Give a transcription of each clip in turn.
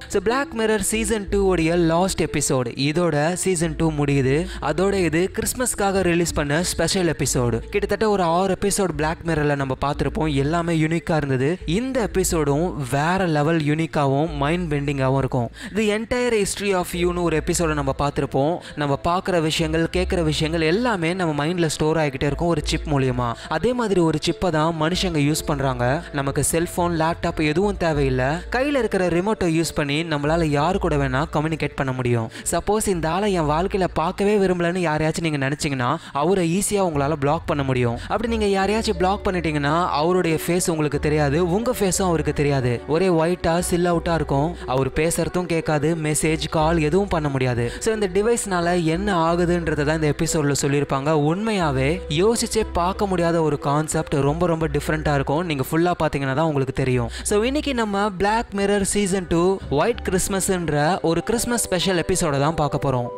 so Black Mirror season two உடைய last episode இதோட season two முடியுது அதோட இது கிறிஸ்மஸ்க்காக ரிலீஸ் பண்ண ஸ்பெஷல் எபிசோடு கிட்டத்தட்ட ஒரு ஆறு எபிசோட் பிளாக் மிரரில் நம்ம பார்த்துருப்போம் எல்லாமே யூனிக்காக இருந்தது இந்த எபிசோடும் வேற லெவல் யூனிக்காகவும் மைண்ட் பெண்டிங்காகவும் இருக்கும் தி என்டையர் ஹிஸ்ட்ரி ஆஃப் யூன்னு ஒரு எபிசோட நம்ம பார்த்துருப்போம் நம்ம பார்க்குற விஷயங்கள் கேட்குற விஷயங்கள் எல்லாமே நம்ம மைண்டில் ஸ்டோர் ஆகிக்கிட்டே இருக்கும் ஒரு சிப் மூலியமா அதே மாதிரி ஒரு சிப்பை தான் மனுஷங்க யூஸ் பண்ணுறாங்க நமக்கு செல்ஃபோன் லேப்டாப் எதுவும் தேவையில்லை கையில் இருக்கிற ரிமோட்டை யூஸ் பண்ணி நம்மளால் யார் கூட வேணா கம்யூனிகேட் பண்ண முடியும் சப்போஸ் இந்த ஆளை என் வாழ்க்கையில் பார்க்கவே விரும்பலன்னு யாரையாச்சும் நீங்கள் நினச்சிங்கன்னா அவரை ஈஸியாக உங்களால் பிளாக் பண்ண முடியும் அப்படி நீங்கள் யாரையாச்சும் பிளாக் பண்ணிட்டீங்கன்னா அவருடைய ஃபேஸ் உங்களுக்கு தெரியாது உங்கள் ஃபேஸும் அவருக்கு தெரியாது ஒரே ஒயிட்டாக சில் அவுட்டாக இருக்கும் அவர் பேசுறதும் கேட்காது மெசேஜ் கால் எதுவும் பண்ண முடியாது ஸோ இந்த டிவைஸ்னால என்ன ஆகுதுன்றதை தான் இந்த எபிசோடில் சொல்லியிருப்பாங்க உண்மையாகவே யோசிச்சே பார்க்க முடியாத ஒரு கான்செப்ட் ரொம்ப ரொம்ப டிஃப்ரெண்ட்டாக இருக்கும் நீங்கள் ஃபுல்லாக பார்த்தீங்கன்னா தான் உங்களுக்கு தெரியும் ஸோ இன்னைக்கு நம்ம Black Mirror season two white கிறிஸ்மஸ்ன்ற ஒரு கிறிஸ்மஸ் ஸ்பெஷல் எபிசோட தான் பார்க்க போகிறோம்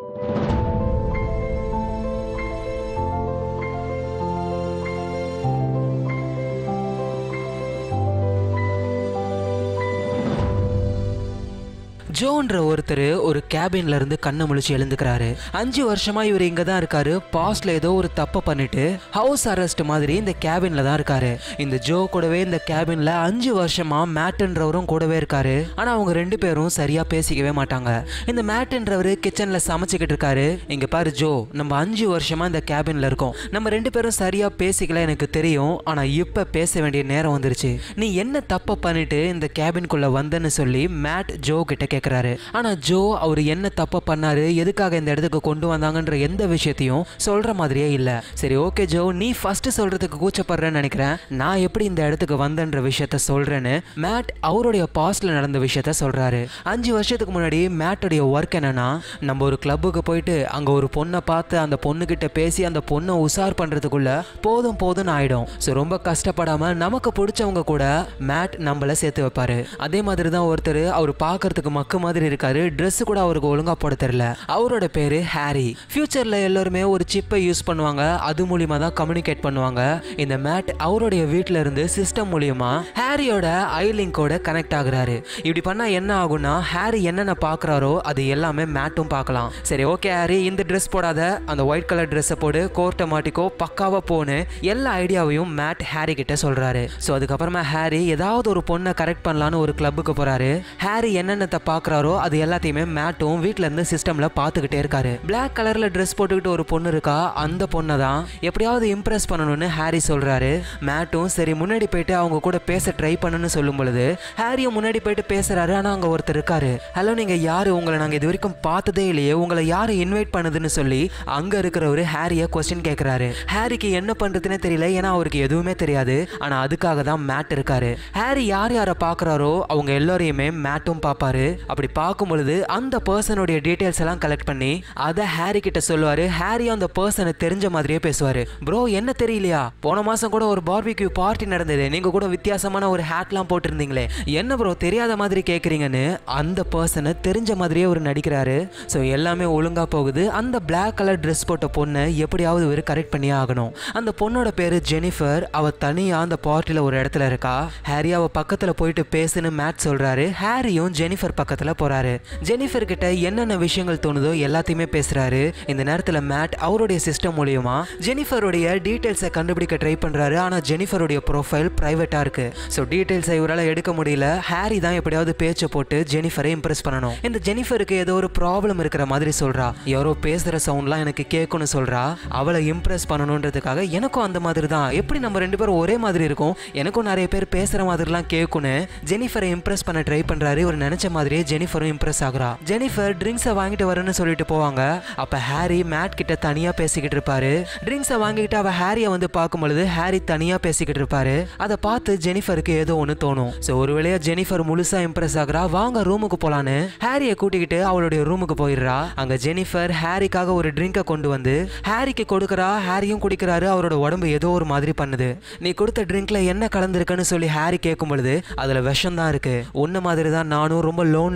ஜோன்ற ஒருத்தர் ஒரு கேபின்ல இருந்து கண்ணை முழிச்சு எழுந்துக்கிறாரு அஞ்சு வருஷமா இவர் இங்க தான் இருக்காரு பாஸ்ட்ல ஏதோ ஒரு தப்பை பண்ணிட்டு ஹவுஸ் அரெஸ்ட் மாதிரி இந்த கேபின்ல தான் இருக்காரு இந்த ஜோ கூடவே இந்த கேபின்ல அஞ்சு வருஷமா மேட்ன்றவரும் கூடவே இருக்காரு ஆனா அவங்க ரெண்டு பேரும் சரியா பேசிக்கவே மாட்டாங்க இந்த மேட்ன்றவர் கிச்சன்ல சமைச்சுக்கிட்டு இருக்காரு இங்க பாரு ஜோ நம்ம அஞ்சு வருஷமா இந்த கேபின்ல இருக்கோம் நம்ம ரெண்டு பேரும் சரியா பேசிக்கல எனக்கு தெரியும் ஆனா இப்ப பேச வேண்டிய நேரம் வந்துருச்சு நீ என்ன தப்பை பண்ணிட்டு இந்த கேபின்குள்ள வந்தன்னு சொல்லி மேட் ஜோ கிட்ட கேட்குறாரு ஆனால் ஜோ அவர் என்ன தப்பை பண்ணாரு எதுக்காக இந்த இடத்துக்கு கொண்டு வந்தாங்கன்ற எந்த விஷயத்தையும் சொல்கிற மாதிரியே இல்லை சரி ஓகே ஜோ நீ ஃபர்ஸ்ட் சொல்கிறதுக்கு கூச்சப்படுறேன்னு நினைக்கிறேன் நான் எப்படி இந்த இடத்துக்கு வந்தேன்ற விஷயத்த சொல்கிறேன்னு மேட் அவருடைய பாஸ்டில் நடந்த விஷயத்த சொல்கிறாரு அஞ்சு வருஷத்துக்கு முன்னாடி மேட்டோடைய ஒர்க் என்னன்னா நம்ம ஒரு கிளப்புக்கு போயிட்டு அங்கே ஒரு பொண்ணை பார்த்து அந்த பொண்ணுக்கிட்ட பேசி அந்த பொண்ணை உசார் பண்ணுறதுக்குள்ள போதும் போதும்னு ஆயிடும் ஸோ ரொம்ப கஷ்டப்படாமல் நமக்கு பிடிச்சவங்க கூட மேட் நம்மள சேர்த்து வைப்பாரு அதே மாதிரி தான் ஒருத்தர் அவர் பார்க்கறதுக்கு மக்கு மாதிரி இருக்காரு Dress கூட அவருக்கு ஒழுங்கா போட தெரியல அவரோட பேரு ஹாரி ஃபியூச்சர்ல எல்லாருமே ஒரு சிப்பை யூஸ் பண்ணுவாங்க அது மூலியமா தான் கம்யூனிகேட் பண்ணுவாங்க இந்த மேட் அவருடைய வீட்ல இருந்து சிஸ்டம் மூலியமா ஹாரியோட ஐ லிங்கோட கனெக்ட் ஆகுறாரு இப்படி பண்ணா என்ன ஆகும்னா ஹாரி என்னென்ன பார்க்கறாரோ அது எல்லாமே மேட்டும் பார்க்கலாம் சரி ஓகே ஹாரி இந்த ட்ரெஸ் போடாத அந்த ஒயிட் கலர் ட்ரெஸ்ஸை போடு கோர்ட்டை மாட்டிக்கோ பக்காவா போன்னு எல்லா ஐடியாவையும் மேட் ஹாரி கிட்ட சொல்றாரு ஸோ அதுக்கப்புறமா ஹாரி ஏதாவது ஒரு பொண்ணை கரெக்ட் பண்ணலான்னு ஒரு கிளப்புக்கு போறாரு ஹாரி என்னென்னத்தை பார்க்குறாரோ அது எல்லாத்தையுமே மேட்டும் வீட்ல இருந்து சிஸ்டம்ல பார்த்துக்கிட்டே இருக்காரு Black கலர்ல ட்ரெஸ் போட்டுக்கிட்டு ஒரு பொண்ணு இருக்கா அந்த பொண்ணை தான் எப்படியாவது இம்ப்ரெஸ் பண்ணணும்னு ஹாரி சொல்றாரு மேட்டும் சரி முன்னாடி போயிட்டு அவங்க கூட பேச ட்ரை பண்ணுன்னு சொல்லும் பொழுது ஹாரியும் முன்னாடி போயிட்டு பேசுறாரு ஆனா அங்க ஒருத்தர் இருக்காரு ஹலோ நீங்க யாரு உங்களை நாங்க இது வரைக்கும் பார்த்ததே இல்லையே உங்களை யாரு இன்வைட் பண்ணுதுன்னு சொல்லி அங்க இருக்கிறவரு ஹாரிய கொஸ்டின் கேட்கிறாரு ஹாரிக்கு என்ன பண்றதுன்னே தெரியல ஏன்னா அவருக்கு எதுவுமே தெரியாது ஆனா அதுக்காக தான் மேட் இருக்காரு ஹாரி யார் யாரை பார்க்கறாரோ அவங்க எல்லாரையுமே மேட்டும் பார்ப்பாரு அப்படி பார்க்கும் பொழுது அந்த பர்சனுடைய டீடைல்ஸ் எல்லாம் கலெக்ட் பண்ணி அதை ஹாரி கிட்ட சொல்லுவாரு ஹாரி அந்த பர்சனை தெரிஞ்ச மாதிரியே பேசுவாரு ப்ரோ என்ன தெரியலையா போன மாசம் கூட ஒரு பார்பிக்யூ பார்ட்டி நடந்தது நீங்க கூட வித்தியாசமான ஒரு ஹேட்லாம் போட்டிருந்தீங்களே என்ன ப்ரோ தெரியாத மாதிரி கேட்குறீங்கன்னு அந்த பர்சனை தெரிஞ்ச மாதிரியே ஒரு நடிக்கிறாரு ஸோ எல்லாமே ஒழுங்கா போகுது அந்த Black கலர் ட்ரெஸ் போட்ட பொண்ணை எப்படியாவது ஒரு கரெக்ட் பண்ணியே ஆகணும் அந்த பொண்ணோட பேரு ஜெனிஃபர் அவ தனியா அந்த பார்ட்டில ஒரு இடத்துல இருக்கா ஹாரி அவ பக்கத்துல போயிட்டு பேசுன்னு மேட் சொல்றாரு ஹாரியும் ஜெனிஃபர் பக்கத்துல போறாரு ஜெனிஃபர் கிட்ட என்னென்ன விஷயங்கள் தோணுதோ எல்லாத்தையுமே பேசுறாரு இந்த நேரத்துல மேட் அவருடைய சிஸ்டம் மூலியமா ஜெனிஃபருடைய டீடைல்ஸை கண்டுபிடிக்க ட்ரை பண்றாரு ஆனா ஜெனிஃபருடைய ப்ரொஃபைல் பிரைவேட்டா இருக்கு ஸோ டீடைல்ஸை இவரால் எடுக்க முடியல ஹாரி தான் எப்படியாவது பேச்சை போட்டு ஜெனிஃபரை இம்ப்ரெஸ் பண்ணணும் இந்த ஜெனிஃபருக்கு ஏதோ ஒரு ப்ராப்ளம் இருக்கிற மாதிரி சொல்றா யாரோ பேசுற சவுண்ட்லாம் எனக்கு கேட்கும்னு சொல்றா அவளை இம்ப்ரெஸ் பண்ணணுன்றதுக்காக எனக்கும் அந்த மாதிரி தான் எப்படி நம்ம ரெண்டு பேரும் ஒரே மாதிரி இருக்கும் எனக்கும் நிறைய பேர் பேசுற மாதிரிலாம் கேட்கும்னு ஜெனிஃபரை இம்ப்ரெஸ் பண்ண ட்ரை பண்றாரு இவர் நினைச்ச மாதிரியே ஜெனிஃபரும் இம்ப்ரெஸ் ஆகுறா ஜெனிஃபர் ட்ரிங்க்ஸை வாங்கிட்டு வரேன்னு சொல்லிட்டு போவாங்க அப்ப ஹாரி மேட் கிட்ட தனியா பேசிக்கிட்டு இருப்பாரு ட்ரிங்க்ஸை வாங்கிட்டு அவ ஹாரியை வந்து பார்க்கும் பொழுது ஹாரி தனியா பேசிக்கிட்டு இருப்பாரு அதை பார்த்து ஜெனிஃபருக்கு ஏதோ ஒன்று தோணும் ஸோ ஒரு வேளையா ஜெனிஃபர் முழுசா இம்ப்ரெஸ் ஆகுறா வாங்க ரூமுக்கு போலான்னு ஹாரியை கூட்டிக்கிட்டு அவளுடைய ரூமுக்கு போயிடுறா அங்க ஜெனிஃபர் ஹாரிக்காக ஒரு ட்ரிங்கை கொண்டு வந்து ஹாரிக்கு கொடுக்குறா ஹாரியும் குடிக்கிறாரு அவரோட உடம்பு ஏதோ ஒரு மாதிரி பண்ணுது நீ கொடுத்த ட்ரிங்க்ல என்ன கலந்துருக்குன்னு சொல்லி ஹாரி கேட்கும் பொழுது அதுல விஷம் தான் இருக்கு உன்ன மாதிரி தான் நானும் ரொம்ப லோன்லி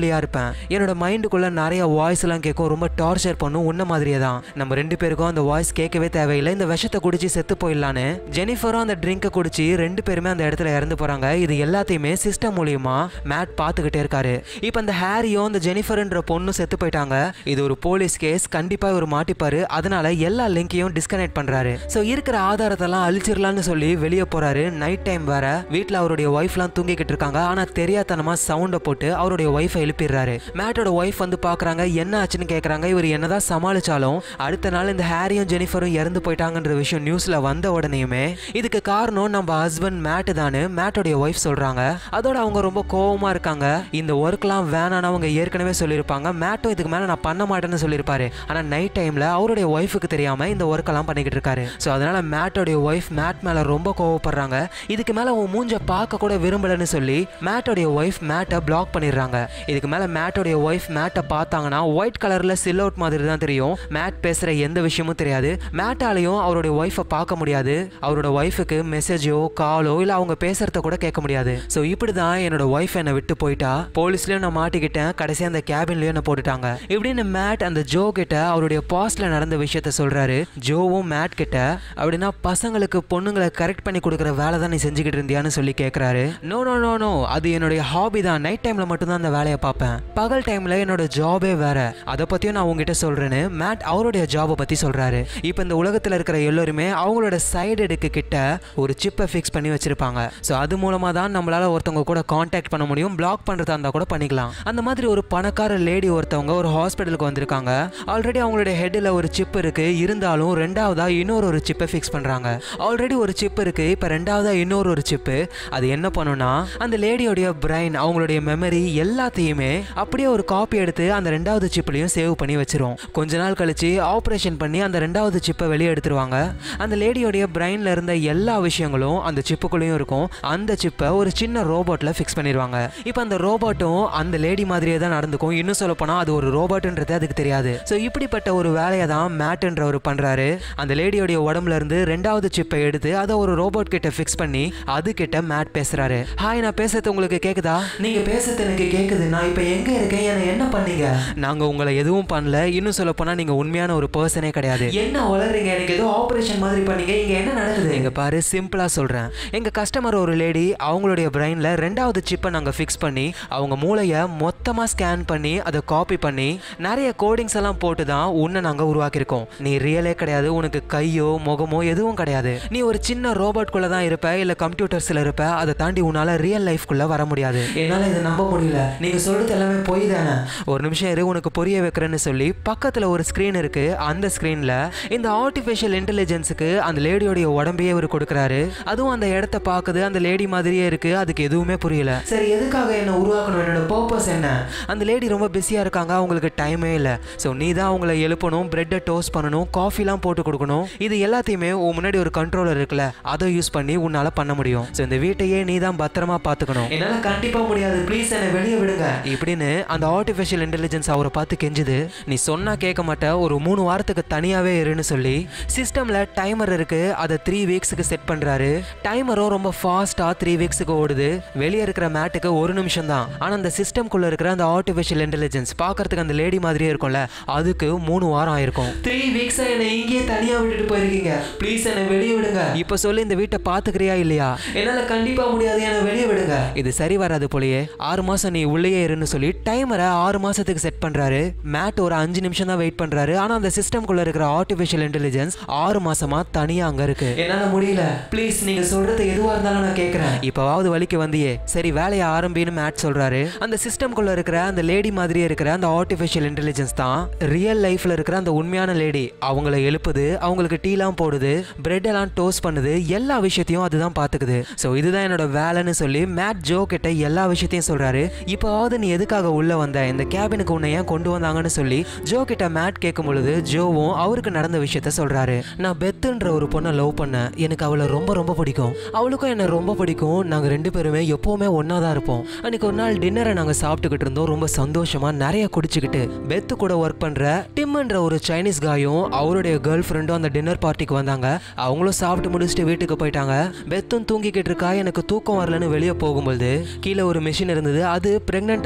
லோன்லியா இருப்பேன் என்னோட மைண்டுக்குள்ள நிறைய வாய்ஸ் எல்லாம் கேட்கும் ரொம்ப டார்ச்சர் பண்ணும் உன்ன மாதிரியே தான் நம்ம ரெண்டு பேருக்கும் அந்த வாய்ஸ் கேட்கவே தேவையில்லை இந்த விஷத்தை குடிச்சு செத்து போயிடலான்னு ஜெனிஃபரும் அந்த ட்ரிங்கை குடிச்சு ரெண்டு பேருமே அந்த இடத்துல இறந்து போறாங்க இது எல்லாத்தையுமே சிஸ்டம் மூலியமா மேட் பார்த்துக்கிட்டே இருக்காரு இப்போ அந்த ஹாரியும் அந்த ஜெனிஃபர்ன்ற பொண்ணும் செத்து போயிட்டாங்க இது ஒரு போலீஸ் கேஸ் கண்டிப்பா இவர் மாட்டிப்பாரு அதனால எல்லா லிங்கையும் டிஸ்கனெக்ட் பண்றாரு ஸோ இருக்கிற ஆதாரத்தெல்லாம் அழிச்சிடலாம்னு சொல்லி வெளியே போறாரு நைட் டைம் வேற வீட்டில் அவருடைய ஒய்ஃப்லாம் தூங்கிக்கிட்டு இருக்காங்க ஆனா தெரியாதனமா சவுண்டை போட்டு அவருடைய ஒய்ஃபை எழுப்பிடுறாரு மேட்டோட ஒய்ஃப் வந்து பார்க்கறாங்க என்ன ஆச்சுன்னு கேட்குறாங்க இவர் என்னதான் சமாளிச்சாலும் அடுத்த நாள் இந்த ஹாரியும் ஜெனிஃபரும் இறந்து போயிட்டாங்கன்ற விஷயம் நியூஸ்ல வந்த உடனேயுமே இதுக்கு காரணம் நம்ம ஹஸ்பண்ட் மேட்டு தானு மேட்டோடைய ஒய்ஃப் சொல்றாங்க அதோட அவங்க ரொம்ப கோவமா இருக்காங்க இந்த ஒர்க்லாம் வேணான்னு அவங்க ஏற்கனவே சொல்லியிருப்பாங்க மேட்டும் இதுக்கு மேல நான் பண்ண மாட்டேன்னு சொல்லியிருப்பாரு ஆனா நைட் டைம்ல அவருடைய ஒய்ஃபுக்கு தெரியாம இந்த ஒர்க்கெல்லாம் பண்ணிக்கிட்டு இருக்காரு ஸோ அதனால மேட்டோடைய ஒய்ஃப் மேட் மேல ரொம்ப கோவப்படுறாங்க இதுக்கு மேல உன் மூஞ்ச பார்க்க கூட விரும்பலன்னு சொல்லி மேட்டோடைய ஒய்ஃப் மேட்டை பிளாக் பண்ணிடுறாங்க இதுக்கு மேல மேட்டோடைய ஒய்ஃப் மேட்டை பார்த்தாங்கன்னா ஒயிட் கலர்ல சில் அவுட் மாதிரி தான் தெரியும் மேட் பேசுற எந்த விஷயமும் தெரியாது மேட்டாலையும் அவருடைய ஒய்ஃபை பார்க்க முடியாது அவரோட ஒய்ஃபுக்கு மெசேஜோ காலோ இல்ல அவங்க பேசுறத கூட கேட்க முடியாது ஸோ இப்படி தான் என்னோட ஒய்ஃப் என்னை விட்டு போயிட்டா போலீஸ்லயும் நான் மாட்டிக்கிட்டேன் கடைசியா அந்த கேபின்லயும் என்ன போட்டுட்டாங்க இப்படின்னு மேட் அந்த ஜோ கிட்ட அவருடைய பாஸ்ட்ல நடந்த விஷயத்த சொல்றாரு ஜோவும் மேட் கிட்ட அப்படின்னா பசங்களுக்கு பொண்ணுங்களை கரெக்ட் பண்ணி கொடுக்குற வேலை தான் நீ செஞ்சுக்கிட்டு இருந்தியான்னு சொல்லி கேட்குறாரு நோ நோ நோ நோ அது என்னுடைய ஹாபி தான் நைட் டைம்ல மட்டும்தான் அந்த வேலையை பார்ப்பேன் பகல் டைம்ல என்னோட ஜாபே வேற அதை பத்தியும் நான் உங்ககிட்ட சொல்றேன்னு மேட் அவருடைய ஜாபை பத்தி சொல்றாரு இப்போ இந்த உலகத்துல இருக்கிற எல்லோருமே அவங்களோட சைடு எடுக்கு கிட்ட ஒரு சிப்பை ஃபிக்ஸ் பண்ணி வச்சிருப்பாங்க ஸோ அது மூலமா தான் நம்மளால ஒருத்தவங்க கூட காண்டாக்ட் பண்ண முடியும் பிளாக் பண்றதா இருந்தா கூட பண்ணிக்கலாம் அந்த மாதிரி ஒரு பணக்கார லேடி ஒருத்தவங்க ஒரு ஹாஸ்பிட்டலுக்கு வந்திருக்காங்க ஆல்ரெடி அவங்களுடைய ஹெட்டில் ஒரு சிப் இருக்கு இருந்தாலும் ரெண்டாவதா இன்னொரு ஒரு சிப்பை ஃபிக்ஸ் பண்றாங்க ஆல்ரெடி ஒரு சிப் இருக்கு இப்போ ரெண்டாவதா இன்னொரு ஒரு சிப்பு அது என்ன பண்ணும்னா அந்த லேடியோடைய பிரைன் அவங்களுடைய மெமரி எல்லாத்தையுமே அப்படியே ஒரு காப்பி எடுத்து அந்த ரெண்டாவது சிப்லையும் சேவ் பண்ணி வச்சிரும் கொஞ்ச நாள் கழிச்சு ஆப்ரேஷன் பண்ணி அந்த ரெண்டாவது சிப்பை வெளியே எடுத்துருவாங்க அந்த லேடியோடைய பிரைன்ல இருந்த எல்லா விஷயங்களும் அந்த சிப்புக்குள்ளேயும் இருக்கும் அந்த சிப்பை ஒரு சின்ன ரோபோட்ல ஃபிக்ஸ் பண்ணிடுவாங்க இப்போ அந்த ரோபோட்டும் அந்த லேடி மாதிரியே தான் நடந்துக்கும் இன்னும் சொல்ல போனா அது ஒரு ரோபோட்ன்றது அதுக்கு தெரியாது ஸோ இப்படிப்பட்ட ஒரு வேலையை தான் மேட்ன்றவர் பண்றாரு அந்த லேடியோடைய உடம்புல இருந்து ரெண்டாவது சிப்பை எடுத்து அதை ஒரு ரோபோட் கிட்ட ஃபிக்ஸ் பண்ணி அது கிட்ட மேட் பேசுறாரு ஹாய் நான் பேசுறது உங்களுக்கு கேக்குதா நீங்க பேசுறது எனக்கு கேக்குது நான் இப்போ எங்க இருக்கேன் என்ன என்ன பண்ணீங்க நாங்க உங்களை எதுவும் பண்ணல இன்னும் சொல்ல போனா நீங்க உண்மையான ஒரு பர்சனே கிடையாது என்ன வளர்றீங்க எனக்கு ஏதோ ஆபரேஷன் மாதிரி பண்ணீங்க இங்க என்ன நடக்குது எங்க பாரு சிம்பிளா சொல்றேன் எங்க கஸ்டமர் ஒரு லேடி அவங்களுடைய பிரைன்ல ரெண்டாவது சிப்பை நாங்க ஃபிக்ஸ் பண்ணி அவங்க மூளையை மொத்தமா ஸ்கேன் பண்ணி அதை காப்பி பண்ணி நிறைய கோடிங்ஸ் எல்லாம் போட்டு தான் உன்னை நாங்க உருவாக்கியிருக்கோம் நீ ரியலே கிடையாது உனக்கு கையோ முகமோ எதுவும் கிடையாது நீ ஒரு சின்ன ரோபோட்குள்ள தான் இருப்ப இல்ல கம்ப்யூட்டர்ஸ்ல இருப்ப அதை தாண்டி உன்னால ரியல் லைஃப்குள்ள வர முடியாது என்னால இதை நம்ப முடியல நீங்க சொல்றது எல்லாமே பொய் தானே ஒரு நிமிஷம் இரு உனக்கு புரிய வைக்கிறேன்னு சொல்லி பக்கத்துல ஒரு ஸ்கிரீன் இருக்கு அந்த ஸ்கிரீன்ல இந்த ஆர்டிஃபிஷியல் இன்டெலிஜென்ஸுக்கு அந்த லேடியோடைய உடம்பையே இவர் கொடுக்குறாரு அதுவும் அந்த இடத்த பார்க்குது அந்த லேடி மாதிரியே இருக்கு அதுக்கு எதுவுமே புரியல சரி எதுக்காக என்ன உருவாக்கணும் என்னோட பர்பஸ் என்ன அந்த லேடி ரொம்ப பிஸியா இருக்காங்க அவங்களுக்கு டைமே இல்லை ஸோ நீ தான் அவங்கள எழுப்பணும் பிரெட்டை டோஸ்ட் பண்ணணும் காஃபிலாம் போட்டு கொடுக்கணும் இது எல்லாத்தையுமே உன் முன்னாடி ஒரு கண்ட்ரோலர் இருக்குல்ல அதை யூஸ் பண்ணி உன்னால பண்ண முடியும் ஸோ இந்த வீட்டையே நீ தான் பத்திரமா பார்த்துக்கணும் என்னால் கண்டிப்பா முடியாது ப்ளீஸ் என்னை வெளியே விடுங்க இப்படின்னு அந்த ஆர்டிஃபிஷியல் இன்டெலிஜென்ஸ் அவரை பார்த்து கெஞ்சுது நீ சொன்னா கேட்க மாட்ட ஒரு மூணு வாரத்துக்கு தனியாவே இருன்னு சொல்லி சிஸ்டம்ல டைமர் இருக்கு அதை த்ரீ வீக்ஸுக்கு செட் பண்றாரு டைமரும் ரொம்ப ஃபாஸ்டா த்ரீ வீக்ஸுக்கு ஓடுது வெளியே இருக்கிற மேட்டுக்கு ஒரு நிமிஷம் தான் ஆனா அந்த சிஸ்டம்குள்ள இருக்கிற அந்த ஆர்டிஃபிஷியல் இன்டெலிஜென்ஸ் பார்க்கறதுக்கு அந்த லேடி மாதிரியே இருக்கும்ல அதுக்கு மூணு வாரம் ஆயிருக்கும் த்ரீ வீக்ஸா என்னை இங்கேயே தனியா விட்டுட்டு போயிருக்கீங்க ப்ளீஸ் என்னை வெளியே விடுங்க இப்போ சொல்லி இந்த வீட்டை பாத்துக்கிறியா இல்லையா என்னால கண்டிப்பா முடியாது என்னை வெளியே விடுங்க இது சரி வராது போலயே ஆறு மாசம் நீ உள்ளேயே இருன்னு சொல்லி டைமரை ஆறு மாசத்துக்கு செட் பண்றாரு மேட் ஒரு அஞ்சு நிமிஷம் தான் வெயிட் பண்றாரு ஆனா அந்த சிஸ்டம்குள்ள இருக்கிற ஆர்டிஃபிஷியல் இன்டெலிஜென்ஸ் ஆறு மாசமா தனியா அங்க இருக்கு என்னால முடியல ப்ளீஸ் நீங்க சொல்றது எதுவா இருந்தாலும் நான் கேக்குறேன் இப்பவாவது வலிக்கு வந்தியே சரி வேலையை ஆரம்பின்னு மேட் சொல்றாரு அந்த சிஸ்டம்குள்ள இருக்கிற அந்த லேடி மாதிரியே இருக்கிற அந்த ஆர்டிஃபிஷியல் இன்டெலிஜென்ஸ் தான் ரியல் லைஃப்ல இருக்கிற அந்த உண்மையான லேடி அவங்கள எழுப்புது அவங்களுக்கு டீலாம் போடுது பிரெட் எல்லாம் டோஸ்ட் பண்ணுது எல்லா விஷயத்தையும் அதுதான் பாத்துக்குது ஸோ இதுதான் என்னோட வேலைன்னு சொல்லி மேட் ஜோ கிட்ட எல்லா விஷயத்தையும் சொல்றாரு இப்போவாவது நீ எதுக்காக உள்ள வந்த இந்த கேபினுக்கு உன்னை ஏன் கொண்டு வந்தாங்கன்னு சொல்லி ஜோ கிட்ட மேட் கேட்கும் பொழுது ஜோவும் அவருக்கு நடந்த விஷயத்த சொல்றாரு நான் பெத்துன்ற ஒரு பொண்ணை லவ் பண்ணேன் எனக்கு அவளை ரொம்ப ரொம்ப பிடிக்கும் அவளுக்கும் என்ன ரொம்ப பிடிக்கும் நாங்க ரெண்டு பேருமே எப்பவுமே ஒண்ணா தான் இருப்போம் அன்னைக்கு ஒரு நாள் டின்னரை நாங்க சாப்பிட்டுக்கிட்டு இருந்தோம் ரொம்ப சந்தோஷமா நிறைய குடிச்சுக்கிட்டு பெத்து கூட ஒர்க் பண்ற டிம்ன்ற ஒரு சைனீஸ் காயும் அவருடைய கேர்ள் ஃப்ரெண்டும் அந்த டின்னர் பார்ட்டிக்கு வந்தாங்க அவங்களும் சாப்பிட்டு முடிச்சுட்டு வீட்டுக்கு போயிட்டாங்க பெத்தும் தூங்கிக்கிட்டு இருக்கா எனக்கு தூக்கம் வரலன்னு வெளியே போகும்போது கீழே ஒரு மிஷின் இருந்தது அது பிரெக்னெண்டா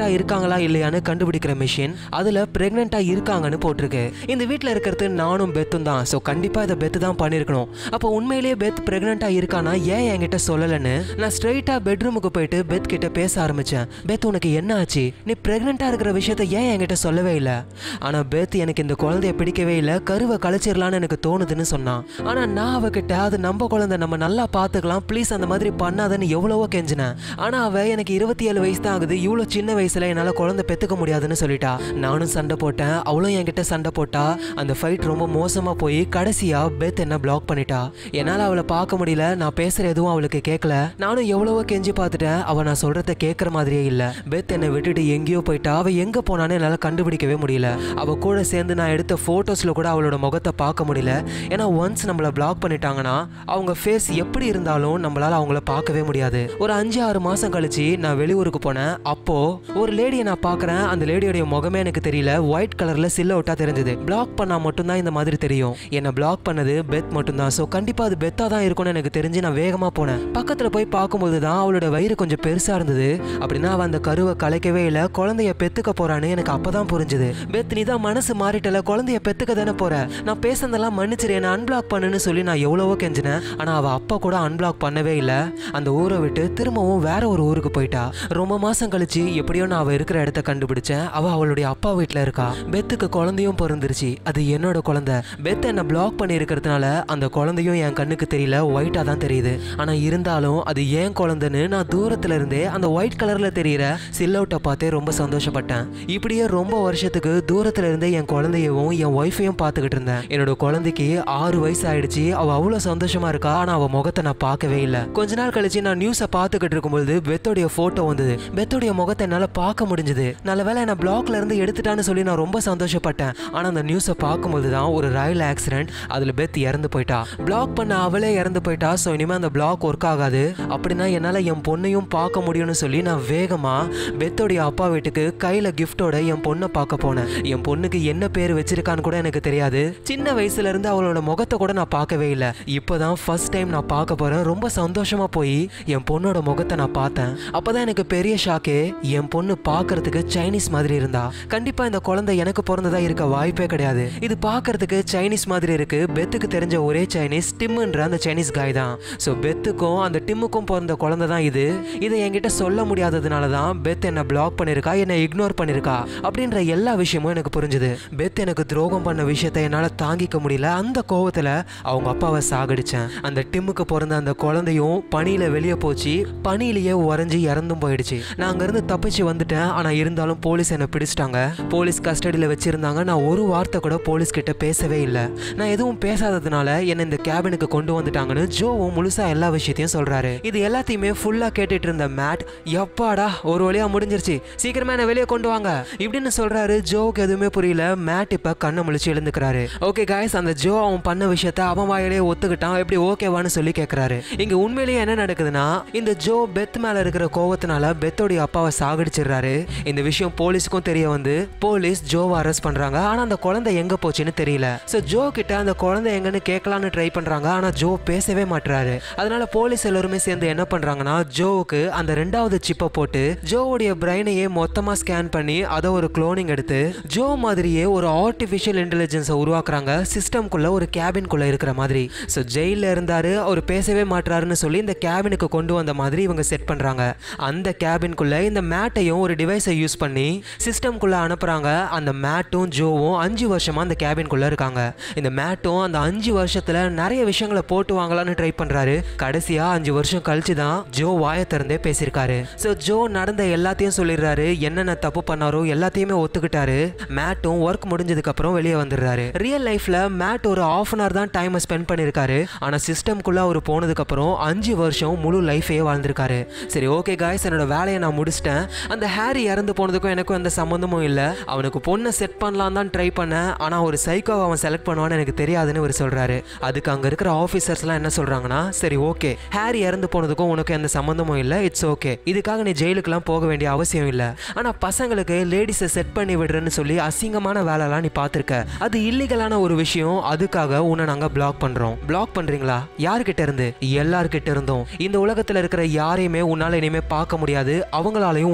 இருக்காங்களா இல்லையான்னு கண்டுபிடிக்கிற மிஷின் அதுல பிரெக்னெண்டா இருக்காங்கன்னு போட்டிருக்கு இந்த வீட்ல இருக்கிறது நானும் பெத்தும் தான் ஸோ கண்டிப்பா இதை பெத்து தான் பண்ணிருக்கணும் அப்போ உண்மையிலேயே பெத் பிரெக்னெண்டா இருக்கானா ஏன் என்கிட்ட சொல்லலன்னு நான் ஸ்ட்ரைட்டா பெட்ரூமுக்கு போயிட்டு பெத் கிட்ட பேச ஆரம்பிச்சேன் பெத் உனக்கு என்ன ஆச்சு நீ பிரெக்னெண்டா இருக்கிற விஷயத்த ஏன் என்கிட்ட சொல்லவே இல்லை ஆனா பெத் எனக்கு இந்த குழந்தைய பிடிக்கவே இல்லை கருவை கழிச்சிடலான்னு எனக்கு தோணுதுன்னு சொன்னான் ஆனா நான் அவகிட்ட அது நம்ம குழந்தை நம்ம நல்லா பார்த்துக்கலாம் ப்ளீஸ் அந்த மாதிரி பண்ணாதன்னு எவ்வளவோ கெஞ்சினேன் ஆனா அவ எனக்கு இருபத்தி ஏழு வயசு தான் ஆகுது இவ்வளோ சின்ன வயசுல என்னால குழந்தை பெத்துக்க முடியாதுன்னு சொல்லிட்டா நானும் சண்டை போட்டேன் அவளும் என்கிட்ட சண்டை போட்டா அந்த ஃபைட் ரொம்ப மோசமா போய் கடைசியா பெத் என்ன பிளாக் பண்ணிட்டா என்னால அவளை பார்க்க முடியல நான் பேசுற எதுவும் அவளுக்கு கேட்கல நானும் எவ்வளவோ கெஞ்சி பார்த்துட்டேன் அவ நான் சொல்றத கேட்கற மாதிரியே இல்ல பெத் என்னை விட்டுட்டு எங்கேயோ போயிட்டா அவ எங்க போனான்னு என்னால கண்டுபிடிக்கவே முடியல அவ கூட சேர்ந்து நான் எடுத்த போட்டோஸ்ல கூட அவளோட முகத்தை பார்க்க முடியல ஏன்னா ஒன்ஸ் நம்மள பிளாக் பண்ணிட்டாங்கன்னா அவங்க ஃபேஸ் எப்படி இருந்தாலும் நம்மளால அவங்கள பார்க்கவே முடியாது ஒரு அஞ்சு ஆறு மாசம் கழிச்சு நான் வெளியூருக்கு போனேன் அப்போ ஒரு லேடியை நான் பார்க்கறேன் அந்த லேடியோடைய முகமே எனக்கு தெரியல ஒயிட் கலர்ல சில்ல ஒட்டா தெரிஞ்சது பிளாக் பண்ணா மட்டும்தான் இந்த மாதிரி தெரியும் என்ன பிளாக் பண்ணது பெத் மட்டும்தான் ஸோ கண்டிப்பா அது பெத்தா தான் இருக்கும்னு எனக்கு தெரிஞ்சு நான் வேகமா போனேன் பக்கத்துல போய் பார்க்கும்போது தான் அவளோட வயிறு கொஞ்சம் பெருசா இருந்தது அப்படின்னா அவ அந்த கருவை கலைக்கவே இல்லை குழந்தைய பெத்துக்க போறான்னு எனக்கு அப்பதான் புரிஞ்சுது பெத் நீ தான் மனசு மாறிட்டல குழந்தைய பெத்துக்க தானே போற நான் பேசுனதெல்லாம் மன்னிச்சிரு என்ன அன்பிளாக் பண்ணுன்னு சொல்லி நான் எவ்வளவோ கெஞ்சினேன் ஆனா அவ அப்பா கூட அன்பிளாக் பண்ணவே இல்லை அந்த ஊரை விட்டு திரும்பவும் வேற ஒரு ஊருக்கு போயிட்டா ரொம்ப மாசம் கழிச்சு எப்படியோ நான் அவ இருக்கிற இடத்த கண்டுபிடிச்சேன் அவ அவளுடைய அப்பா வீட்ல இருக்கா பெத்துக்கு குழந்தையும் பிறந்துருச்சு அது என்னோட குழந்தை பெத் என்ன பிளாக் பண்ணி இருக்கிறதுனால அந்த குழந்தையும் என் கண்ணுக்கு தெரியல ஒயிட்டா தான் தெரியுது ஆனா இருந்தாலும் அது ஏன் குழந்தைன்னு நான் தூரத்துல இருந்தே அந்த ஒயிட் கலர்ல தெரியிற சில்லவுட்டை பார்த்தே ரொம்ப சந்தோஷப்பட்டேன் இப்படியே ரொம்ப வருஷத்துக்கு தூரத்துல இருந்தே என் குழந்தையவும் என் ஒய்ஃபையும் பார்த்துக்கிட்டு இருந்தேன் என்னோட குழந்தைக்கு ஆறு வயசு ஆயிடுச்சு அவ அவ்வளவு சந்தோஷமா இருக்கா ஆனா அவ முகத்தை நான் பார்க்கவே இல்லை கொஞ்ச நாள் கழிச்சு நான் நியூஸை பார்த்துக்கிட்டு இருக்கும்போது பெத்தோடைய போட்டோ வந்தது பெத்தோடைய முகத்தை என்னால பார்க்க முடிஞ்சது நல்ல வேளை என்ன பிளாக்ல இருந்து எடுத்துட்டான்னு சொல்லி நான் ரொம்ப சந்தோஷப்பட்டேன் ஆனா அந்த நியூஸை பார்க்கும்போது தான் ஒரு ரயில் ஆக்சிடென்ட் அதுல பெத் இறந்து போயிட்டா பிளாக் பண்ண அவளே இறந்து போயிட்டா ஸோ இனிமே அந்த பிளாக் ஒர்க் ஆகாது அப்படின்னா என்னால என் பொண்ணையும் பார்க்க முடியும்னு சொல்லி நான் வேகமா பெத்தோடைய அப்பா வீட்டுக்கு கையில கிஃப்டோட என் பொண்ணை பார்க்க போனேன் என் பொண்ணுக்கு என்ன பேர் வச்சிருக்கான்னு கூட எனக்கு தெரியாது சின்ன வயசுல இருந்து அவளோட முகத்தை கூட நான் பார்க்கவே இல்லை இப்போதான் ஃபர்ஸ்ட் டைம் நான் பார்க்க போறேன் ரொம்ப சந்தோஷமா போய் என் பொண்ணோட முகத்தை நான் பார்த்தேன் அப்பதான் எனக்கு பெரிய ஷாக்கே என் பொண்ணு பார்க்கறதுக்கு சைனீஸ் மாதிரி இருந்தா கண்டிப்பா இந்த குழந்தை எனக்கு பிறந்ததா இருக்க வாய்ப்பே கிடையாது இது பார்க்கறதுக்கு சைனீஸ் மாதிரி இருக்கு பெத்துக்கு தெரிஞ்ச ஒரே சைனீஸ் டிம்ன்ற அந்த சைனீஸ் காய் தான் ஸோ பெத்துக்கும் அந்த டிம்முக்கும் பிறந்த குழந்தை தான் இது இதை என்கிட்ட சொல்ல முடியாததுனால தான் பெத் என்னை பிளாக் பண்ணிருக்கா என்னை இக்னோர் பண்ணிருக்கா அப்படின்ற எல்லா விஷயமும் எனக்கு புரிஞ்சுது பெத் எனக்கு துரோகம் பண்ண விஷயத்தை என்னால் தாங்கிக்க முடியல அந்த கோவத்தில் அவங்க அப்பாவை சாகடிச்சேன் அந்த டிம்முக்கு பிறந்த அந்த குழந்தையும் பனியில வெளியே போச்சு பனியிலேயே உறைஞ்சி இறந்தும் போயிடுச்சு நான் அங்கேருந்து தப்பிச்சு வந்துட்டேன் ஆனால் இருந்தாலும் போலீஸ் என்னை பிடிச்சிட்டாங்க போலீஸ் கஸ்டடியில் வச்சிருந்தாங்க நான் ஒரு வார்த்தை கூட போலீஸ் கிட்ட பேசவே இல்லை நான் எதுவும் பேசாததுனால என்னை இந்த கேபினுக்கு கொண்டு வந்துட்டாங்கன்னு ஜோவும் முழுசா எல்லா விஷயத்தையும் சொல்றாரு இது எல்லாத்தையுமே ஃபுல்லா கேட்டுட்டு இருந்த மேட் எப்பாடா ஒரு வழியா முடிஞ்சிருச்சு சீக்கிரமா என்ன வெளியே கொண்டு வாங்க இப்படின்னு சொல்றாரு ஜோவுக்கு எதுவுமே புரியல மேட் இப்ப கண்ணை முழிச்சு எழுந்துக்கிறாரு ஓகே காய்ஸ் அந்த ஜோ அவன் பண்ண விஷயத்த அவன் வாயிலே ஒத்துக்கிட்டான் எப்படி ஓகேவான்னு சொல்லி கேட்கறாரு இங்க உண்மையிலேயே என்ன நடக்குதுன்னா இந்த ஜோ பெத் மேல இருக்கிற கோவத்தினால பெத்தோடைய அப்பாவை சாகடிச்சிடுறாரு இந்த விஷயம் போலீஸ்க்கும் தெரிய வந்து போலீஸ் ஜோவை அரெஸ்ட் பண்றாங்க ஆனா அந்த குழந்தை எங்க போச்சுன்னு தெரியல சோ ஜோ கிட்ட அந்த குழந்தை எங்கன்னு கேட்கலான்னு ட்ரை பண்றாங்க ஆனா ஜோ பேசவே மாட்றாரு அதனால போலீஸ் எல்லாருமே சேர்ந்து என்ன பண்றாங்கன்னா ஜோவுக்கு அந்த ரெண்டாவது சிப்பை போட்டு ஜோவுடைய பிரைனையே மொத்தமா ஸ்கேன் பண்ணி அதை ஒரு குளோனிங் எடுத்து ஜோ மாதிரியே ஒரு ஆர்டிஃபிஷியல் இன்டெலிஜென்ஸை உருவாக்குறாங்க சிஸ்டம்குள்ள ஒரு கேபின்குள்ள இருக்கிற மாதிரி ஸோ ஜெயிலில் இருந்தாரு அவர் பேசவே மாட்றாருன்னு சொல்லி இந்த கேபினுக்கு கொண்டு வந்த மாதிரி இவங்க செட் பண்றாங்க அந்த கேபின்குள்ள இந்த மேட்டையும் ஒரு டிவைஸை யூஸ் பண்ணி சிஸ்டம்குள்ள அனுப்புறாங்க அந்த மேட்டும் ஜோவும் அஞ்சு வருஷமா அந்த கேபின்குள்ள இருக்காங்க இந்த மேட்டும் அந்த அஞ்சு வருஷத்துல நிறைய விஷயங்களை போட்டு வாங்கலாம்னு ட்ரை பண்றாரு கடைசியா அஞ்சு வருஷம் கழிச்சு தான் ஜோ வாயை திறந்தே பேசியிருக்காரு ஸோ ஜோ நடந்த எல்லாத்தையும் சொல்லிடுறாரு என்னென்ன தப்பு பண்ணாரோ எல்லாத்தையுமே ஒத்துக்கிட்டாரு மேட்டும் ஒர்க் முடிஞ்சதுக்கு அப்புறம் வெளியே வந்துடுறாரு ரியல் லைஃப்ல மேட் ஒரு ஆஃப் அன் ஹவர் தான் டைமை ஸ்பெண்ட் பண்ணியிருக்காரு ஆனா சிஸ்டம்குள்ள அவர் போனதுக்கு அப்புறம் அஞ்சு வருஷம் முழு லைஃபையே வாழ்ந்திருக்காரு சரி ஓகே காய்ஸ் என்னோட வேலையை நான் முடிச்சிட்டேன் அந்த ஹாரி இறந்து போனதுக்கும் எனக்கும் எந்த சம்மந்தமும் இல்லை அவனுக்கு பொண்ணை செட் பண்ணலாம் தான் ட்ரை பண்ணேன் ஆனா ஒரு சைக்கோவை அவன் செலக்ட் பண்ணுவான்னு எனக்கு தெரியாதுன்னு அவர் சொல்றாரு அதுக்கு அங்க இருக்கிற ஆஃபீஸர்ஸ்லாம் என்ன சொல்றாங்கன்னா சரி ஓகே ஹாரி இறந்து போனதுக்கும் உனக்கு எந்த சம்மந்தமும் இல்லை இட்ஸ் ஓகே இதுக்காக நீ ஜெயிலுக்குலாம் போக வேண்டிய அவசியம் இல்லை ஆனா பசங்களுக்கு லேடிஸை செட் பண்ணி விடுறேன்னு சொல்லி அசிங்கமான வேலைலாம் நீ பார்த்துருக்க அது இல்லீகலான ஒரு விஷயம் அதுக்காக உன்னை நாங்க பிளாக் பண்றோம் பிளாக் பண்றீங்களா யார்கிட்ட இருந்து எல்லார்கிட்ட இருந்தும் இந்த உலகத்துல இருக்கிற யாரையுமே உன்னால இனிமே பார்க்க முடியாது அவங்களாலையும் உன்னை பார்க்க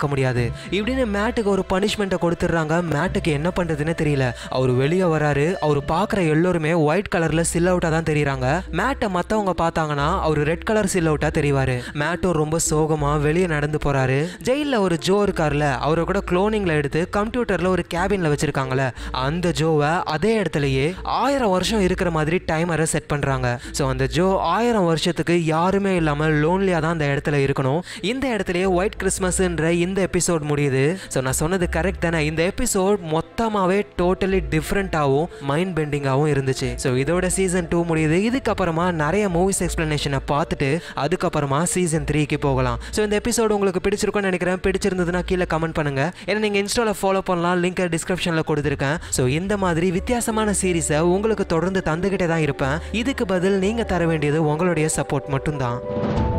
முடியாது இப்படின்னு மேட்டுக்கு ஒரு பனிஷ்மெண்ட்டை கொடுத்துட்றாங்க மேட்டுக்கு என்ன பண்றதுன்னு தெரியல அவர் வெளியே வராரு அவர் பார்க்குற எல்லோருமே ஒயிட் கலர்ல சில் அவுட்டா தான் தெரியுறாங்க மேட்டை மற்றவங்க பார்த்தாங்கன்னா அவர் ரெட் கலர் சில் அவுட்டா தெரிவாரு மேட்டும் ரொம்ப சோகமா வெளியே நடந்து போறாரு ஜெயில ஒரு ஜோ இருக்கார்ல அவரை கூட குளோனிங்ல எடுத்து கம்ப்யூட்டர்ல ஒரு கேபின்ல வச்சிருக்காங்கல்ல அந்த ஜோவை அதே இடத்துலயே ஆயிரம் வருஷம் இருக்கிற மாதிரி டைமரை செட் பண்றாங்க ஸோ அந்த ஜோ ஆயிரம் வருஷத்துக்கு யாருமே இல்லாம லோன்லியா தான் அந்த இடத்துல இருக்கணும் இந்த இடத்துலயே ஒயிட் கிறிஸ்மஸ்ன்ற இந்த எபிசோட் முடியுது ஸோ நான் சொன்னது கரெக்ட் தானே இந்த எபிசோட் மொத்தமாவே டோட்டலி டிஃப்ரெண்ட்டாகவும் மைண்ட் பெண்டிங்காகவும் இருந்துச்சு ஸோ இதோட சீசன் டூ முடியுது இதுக்கப்புறமா நிறைய மூவிஸ் எக்ஸ்பிளனேஷனை பார்த்துட்டு அதுக்கப்புறமா சீசன் த்ரீக்கு போகலாம் ஸோ இந்த எபிசோடு உங்களுக்கு பிடிச்சிருக்கும்னு நினைக்கிறேன் பிடிச்சிருந்ததுன்னா கீழே கமெண்ட் பண்ணுங்க ஏன்னா நீங்கள் இன்ஸ்டாவில் ஃபாலோ பண்ணலாம் லிங்க் டிஸ்கிரிப்ஷனில் கொடுத்துருக்கேன் ஸோ இந்த மாதிரி வித்தியாசமான சீரிஸை உங்களுக்கு தொடர்ந்து தந்துக்கிட்டே தான் இருப்பேன் இதுக்கு பதில் நீங்கள் தர வேண்டியது உங்களுடைய சப்போர்ட் மட்டும்தான்